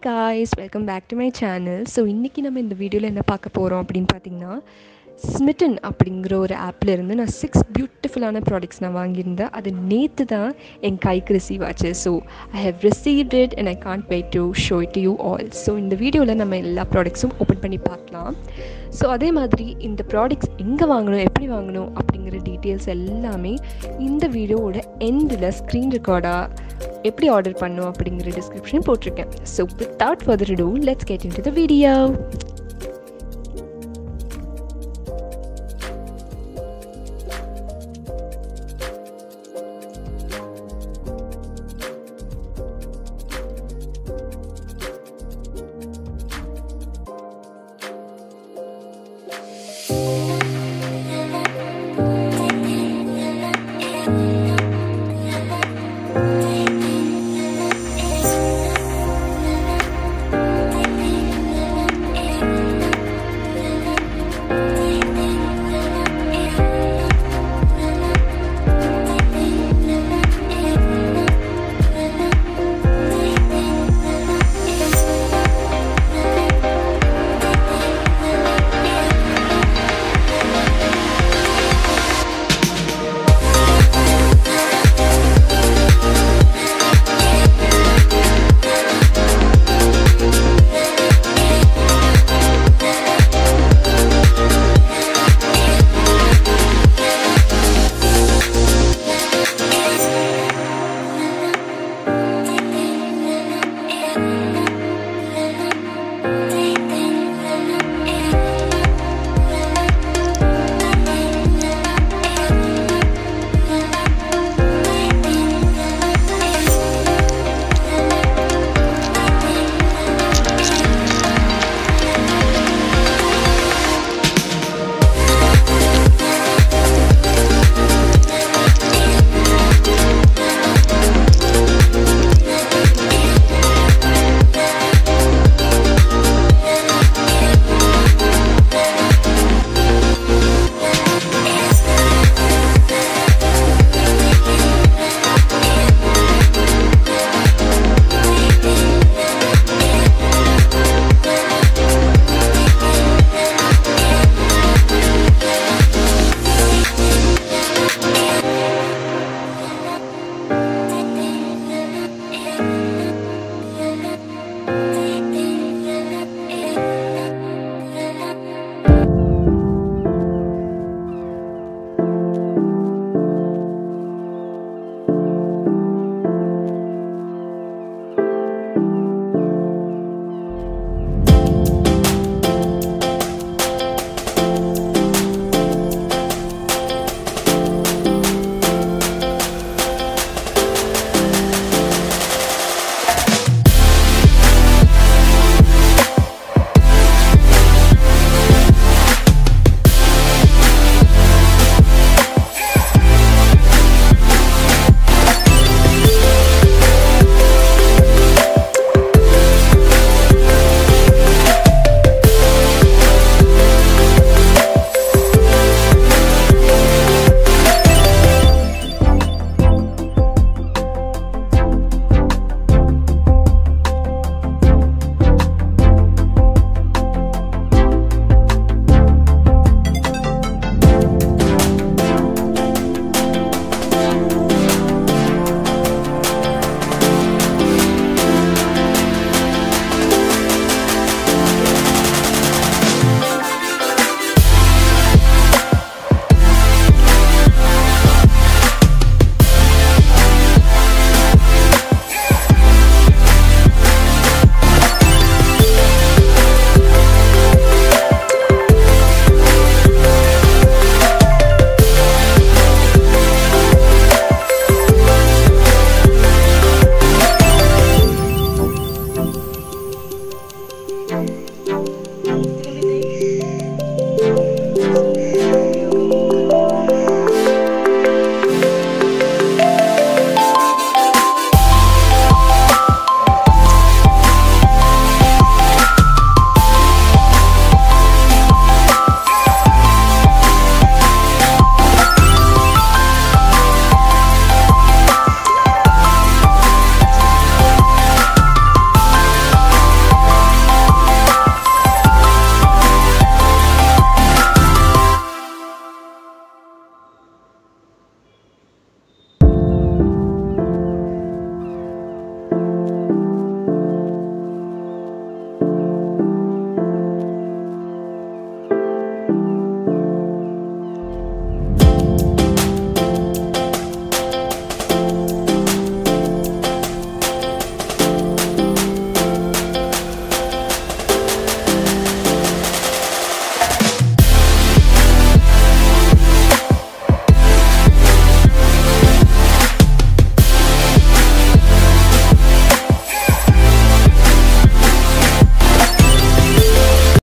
guys welcome back to my channel so இன்றைக்கி நம்ம இந்த வீடியோவில் என்ன பார்க்க போகிறோம் அப்படின்னு பார்த்தீங்கன்னா ஸ்மிட்டன் அப்படிங்கிற ஒரு ஆப்பில் இருந்து நான் சிக்ஸ் பியூட்டிஃபுல்லான ப்ராடக்ட்ஸ் நான் வாங்கியிருந்தேன் அது நேற்று தான் என் கைக்கு ரிசீவ் ஆச்சு so I have received it and I can't wait to show it to you all so இந்த வீடியோவில் நம்ம எல்லா ப்ராடக்ட்ஸும் ஓப்பன் பண்ணி பார்க்கலாம் ஸோ அதே மாதிரி இந்த ப்ராடக்ட்ஸ் எங்கே வாங்கணும் எப்படி வாங்கணும் அப்படிங்கிற டீட்டெயில்ஸ் எல்லாமே இந்த வீடியோவோட எண்டில் ஸ்க்ரீன் ரெக்கார்டாக எப்படி ஆர்டர் பண்ணும் அப்படிங்கிற டிஸ்கிரிப்ஷன் போட்டிருக்கேன் so without further ado let's get into the video